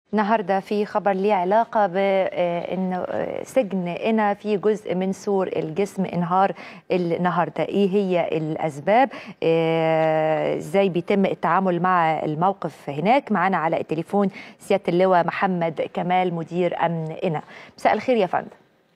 النهارده في خبر ليه علاقه بان سجن إنا في جزء من سور الجسم انهار النهارده ايه هي الاسباب ازاي بيتم التعامل مع الموقف هناك معانا على التليفون سياده اللواء محمد كمال مدير امن إنا مساء الخير يا فندم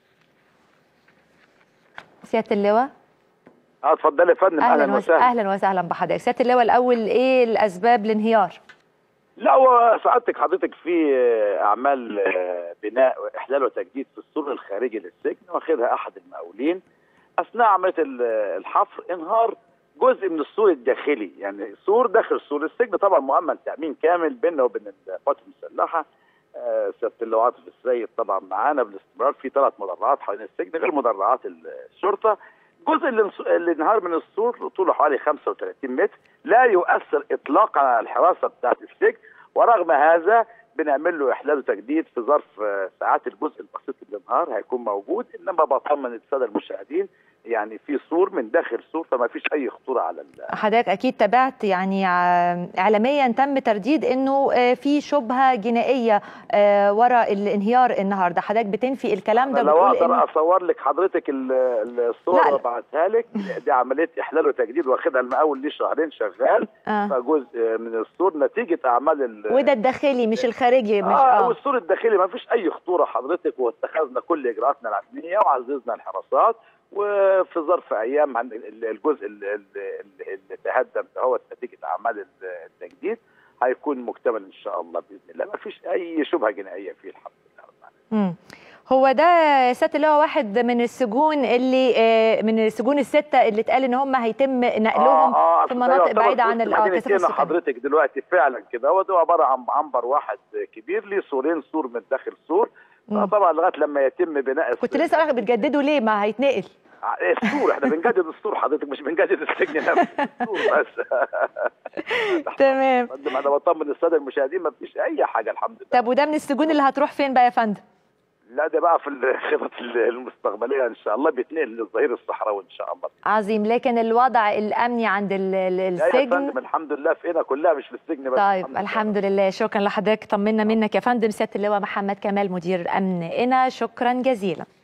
سياده اللواء اه اتفضلي يا فندم اهلا وسهلا اهلا وسهلا بحضرتك سياده اللواء الاول ايه الاسباب الانهيار لا هو سعادتك حضرتك في اعمال بناء واحلال وتجديد في السور الخارجي للسجن واخدها احد المقاولين اثناء عمليه الحفر انهار جزء من السور الداخلي يعني سور داخل سور السجن طبعا مؤمن تامين كامل بيننا وبين القوات المسلحه سياده اللواء عاطف السيد طبعا معانا بالاستمرار في ثلاث مدرعات حوالين السجن غير مدرعات الشرطه الجزء اللي, اللي انهار من السور طوله حوالي 35 متر لا يؤثر اطلاقا على الحراسه بتاعت السجن ورغم هذا بنعمل له احلال وتجديد في ظرف ساعات الجزء البسيط اللي انهار هيكون موجود انما بطمن الساده المشاهدين يعني في سور من داخل سور فما فيش اي خطوره على حضرتك اكيد تابعت يعني اعلاميا تم ترديد انه في شبهه جنائيه وراء الانهيار النهارده حضرتك بتنفي الكلام ده لو اقدر إن... اصور لك حضرتك الصور وابعتها لك دي عمليه احلال وتجديد واخدها المقاول ليه شهرين شغال آه. فجزء من السور نتيجه اعمال ال... وده الداخلي مش الخارجي مش اه, آه. والسور الداخلي ما فيش اي خطوره حضرتك واتخذنا كل اجراءاتنا الامنيه وعززنا الحراسات وفي ظرف ايام عن الجزء اللي تهدم هو نتيجه اعمال التجديد هيكون مكتمل ان شاء الله باذن الله ما فيش اي شبهه جنائيه فيه الحمد لله رب العالمين. هو ده سياده اللواء واحد من السجون اللي من السجون السته اللي اتقال ان هم هيتم نقلهم آه آه في مناطق بعيده عن الكثافه حضرتك دلوقتي فعلا كده هو ده عباره عن عنبر واحد كبير ليه سورين سور من داخل سور طبعا لغايه لما يتم بناء كنت لسه بتجددوا ليه ما هيتنقل السور احنا بنجدد السور حضرتك مش بنجدد السجن نفسه السور بس تمام انا بطمن الساده المشاهدين ما فيش اي حاجه الحمد لله طب وده من السجون اللي هتروح فين بقى يا فندم؟ لا ده بقى في الخطط المستقبليه ان شاء الله بيتنقل للظهير الصحراوي ان شاء الله عظيم لكن الوضع الامني عند السجن يا فندم الحمد لله فينا كلها مش في السجن بس طيب الحمد, الحمد لله شكرا لحضرتك طمنا منك يا فندم سياده اللواء محمد كمال مدير امن إنا شكرا جزيلا